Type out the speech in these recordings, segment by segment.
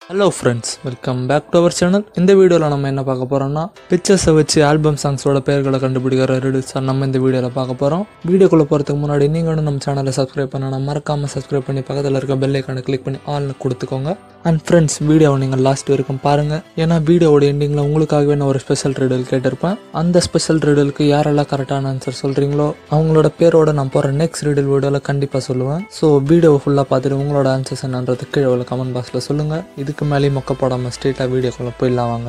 Hello friends welcome back to our channel இந்த வீடியோவில் நம்ம என்ன பார்க்க போகிறோம்னா பிக்சர்ஸை வச்சு ஆல்பம் சாங்ஸோட பெயர்களை கண்டுபிடிக்கிற ரிடில்ஸ் நம்ம இந்த வீடியோவில் பார்க்க போகிறோம் வீடியோக்குள்ளே போகிறதுக்கு முன்னாடி நீங்களும் நம்ம சேனலை சப்ஸ்கிரைப் பண்ணணும் மறக்காமல் சப்ஸ்கிரைப் பண்ணி பக்கத்தில் இருக்க பெல் ஐக்கானை கிளிக் பண்ணி ஆல்னு கொடுத்துக்கோங்க அண்ட் ஃப்ரெண்ட்ஸ் வீடியோவை நீங்கள் லாஸ்ட் வரைக்கும் பாருங்கள் ஏன்னா வீடியோவோட எண்டிங்கில் உங்களுக்காகவே நான் ஒரு ஸ்பெஷல் ரிடல் கேட்டிருப்பேன் அந்த ஸ்பெஷல் ரிடலுக்கு யாரெல்லாம் கரெக்டான ஆன்சர் சொல்கிறீங்களோ அவங்களோட பேரோட நான் போகிற நெக்ஸ்ட் ரிடல் வீடியோவில் கண்டிப்பாக சொல்லுவேன் ஸோ வீடியோவை ஃபுல்லாக பார்த்துட்டு உங்களோட ஆன்சர்ஸ் என்னன்றது கீழே உள்ள கமெண்ட் பாக்ஸில் சொல்லுங்கள் இதுக்கு மேலே மொக்க போடாமல் ஸ்ட்ரெயிட்டாக வீடியோக்குள்ளே போயிடலாம் வாங்க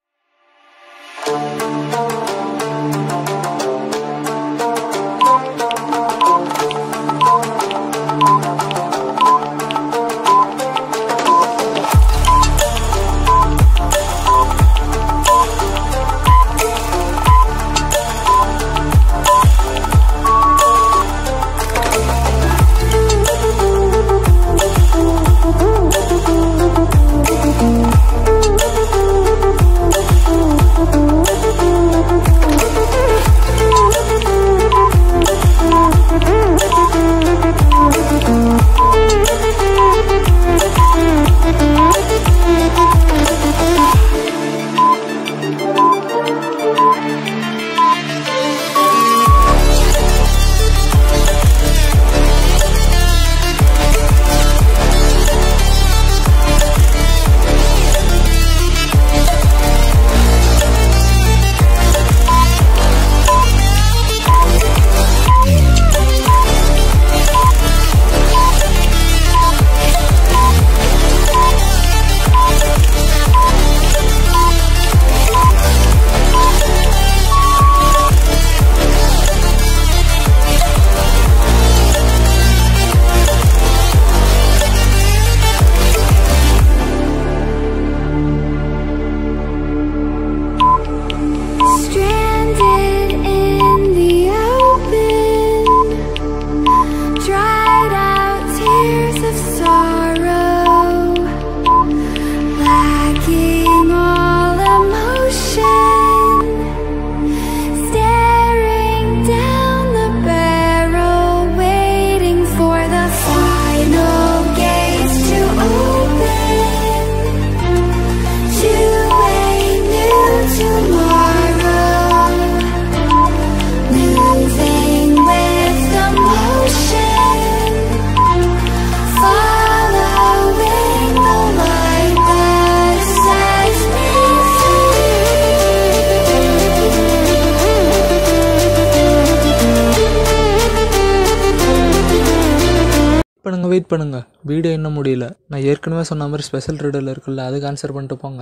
Stranded in the open, dried out tears of sorrow, lacking all emotion, staring down the barrel, waiting for the final gates to open to a new tomorrow, moving with the motion, following the light that sets me free. பண்ணுங்க wait பண்ணுங்க video இன்னும் முடியல நான் ஏற்கனவே சொன்ன மாதிரி special riddle இருக்குல்ல அதுக்கு ஆன்சர் பண்ணிட்டு போங்க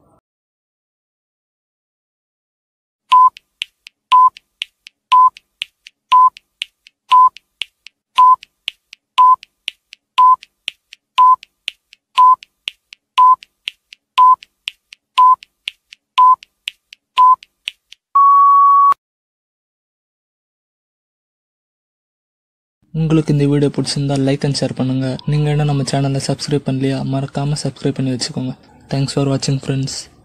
உங்களுக்கு இந்த வீடியோ பிடிச்சிருந்தா லைக் அண்ட் ஷேர் பண்ணுங்கள் நீங்கள் என்ன நம்ம சேனலை சப்ஸ்கிரைப் பண்ணலையா மறக்காமல் சப்ஸ்கிரைப் பண்ணி வச்சுக்கோங்க தேங்க்ஸ் ஃபார் வாட்சிங் ஃப்ரெண்ட்ஸ்